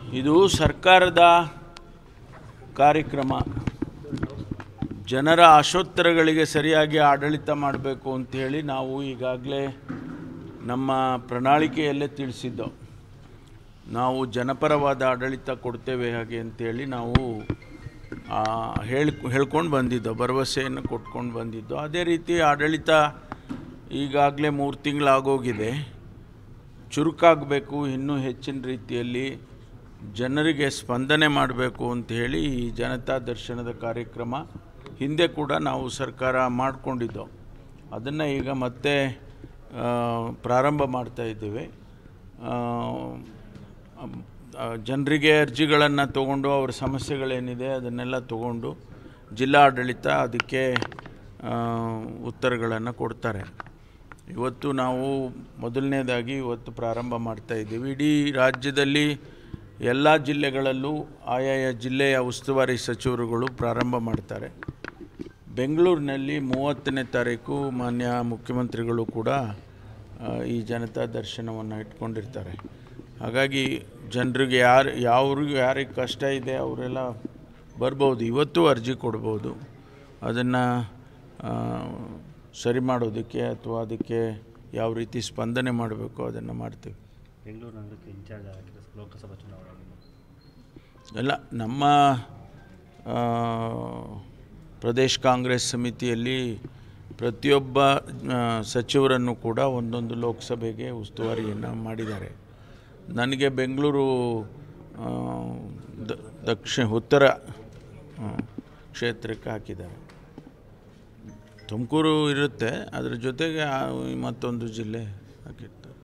ಇದು ಸರ್ಕಾರದ ಕಾರ್ಯಕ್ರಮ ಜನರ ಆಶೋತ್ತರಗಳಿಗೆ ಸರಿಯಾಗಿ ಆಡಳಿತ ಮಾಡಬೇಕು ಅಂಥೇಳಿ ನಾವು ಈಗಾಗಲೇ ನಮ್ಮ ಪ್ರಣಾಳಿಕೆಯಲ್ಲೇ ತಿಳಿಸಿದ್ದೋ ನಾವು ಜನಪರವಾದ ಆಡಳಿತ ಕೊಡ್ತೇವೆ ಹಾಗೆ ಅಂತೇಳಿ ನಾವು ಆ, ಹೇಳ್ ಹೇಳ್ಕೊಂಡು ಬಂದಿದ್ದೋ ಭರವಸೆಯನ್ನು ಕೊಟ್ಕೊಂಡು ಬಂದಿದ್ದೋ ಅದೇ ರೀತಿ ಆಡಳಿತ ಈಗಾಗಲೇ ಮೂರು ತಿಂಗಳಾಗೋಗಿದೆ ಚುರುಕಾಗಬೇಕು ಇನ್ನೂ ಹೆಚ್ಚಿನ ರೀತಿಯಲ್ಲಿ ಜನರಿಗೆ ಸ್ಪಂದನೆ ಮಾಡಬೇಕು ಅಂತ ಹೇಳಿ ಈ ಜನತಾ ದರ್ಶನದ ಕಾರ್ಯಕ್ರಮ ಹಿಂದೆ ಕೂಡ ನಾವು ಸರ್ಕಾರ ಮಾಡಿಕೊಂಡಿದ್ದೋ ಅದನ್ನು ಈಗ ಮತ್ತೆ ಆ, ಪ್ರಾರಂಭ ಮಾಡ್ತಾ ಇದ್ದೇವೆ ಆ, ಅಮ್, ಆ, ಜನರಿಗೆ ಅರ್ಜಿಗಳನ್ನು ತಗೊಂಡು ಅವ್ರ ಸಮಸ್ಯೆಗಳೇನಿದೆ ಅದನ್ನೆಲ್ಲ ತಗೊಂಡು ಜಿಲ್ಲಾಡಳಿತ ಅದಕ್ಕೆ ಉತ್ತರಗಳನ್ನು ಕೊಡ್ತಾರೆ ಇವತ್ತು ನಾವು ಮೊದಲನೇದಾಗಿ ಇವತ್ತು ಪ್ರಾರಂಭ ಮಾಡ್ತಾ ಇದ್ದೀವಿ ಇಡೀ ರಾಜ್ಯದಲ್ಲಿ ಎಲ್ಲ ಜಿಲ್ಲೆಗಳಲ್ಲೂ ಆಯಾಯ ಜಿಲ್ಲೆಯ ಉಸ್ತುವಾರಿ ಸಚಿವರುಗಳು ಪ್ರಾರಂಭ ಮಾಡ್ತಾರೆ ಬೆಂಗಳೂರಿನಲ್ಲಿ ಮೂವತ್ತನೇ ತಾರೀಕು ಮಾನ್ಯ ಮುಖ್ಯಮಂತ್ರಿಗಳು ಕೂಡ ಆ, ಈ ಜನತಾ ದರ್ಶನವನ್ನು ಇಟ್ಕೊಂಡಿರ್ತಾರೆ ಹಾಗಾಗಿ ಜನರಿಗೆ ಯಾರು ಯಾವ್ರಿಗೂ ಯಾರಿಗೆ ಕಷ್ಟ ಇದೆ ಅವರೆಲ್ಲ ಬರ್ಬೋದು ಇವತ್ತು ಅರ್ಜಿ ಕೊಡ್ಬೋದು ಅದನ್ನು ಸರಿ ಮಾಡೋದಕ್ಕೆ ಅಥವಾ ಅದಕ್ಕೆ ಯಾವ ರೀತಿ ಸ್ಪಂದನೆ ಮಾಡಬೇಕು ಅದನ್ನು ಮಾಡ್ತೀವಿ ಬೆಂಗಳೂರು ನಗರಕ್ಕೆ ಇನ್ಚಾರ್ಜ್ ಆಗಿರೋ ಲೋಕಸಭಾ ಚುನಾವಣೆ ಎಲ್ಲ ನಮ್ಮ ಆ, ಪ್ರದೇಶ್ ಕಾಂಗ್ರೆಸ್ ಸಮಿತಿಯಲ್ಲಿ ಪ್ರತಿಯೊಬ್ಬ ಆ, ಸಚಿವರನ್ನು ಕೂಡ ಒಂದೊಂದು ಲೋಕಸಭೆಗೆ ಉಸ್ತುವಾರಿಯನ್ನು ಮಾಡಿದ್ದಾರೆ ನನಗೆ ಬೆಂಗಳೂರು ಆ, ದ- ದಕ್ಷಿಣ ಉತ್ತರ ಆ, ಕ್ಷೇತ್ರಕ್ಕೆ ಹಾಕಿದ್ದಾರೆ ತುಮಕೂರು ಇರುತ್ತೆ ಅದ್ರ ಜೊತೆಗೆ ಆ ಮತ್ತೊಂದು ಜಿಲ್ಲೆ ಹಾಕಿರ್ತಾರೆ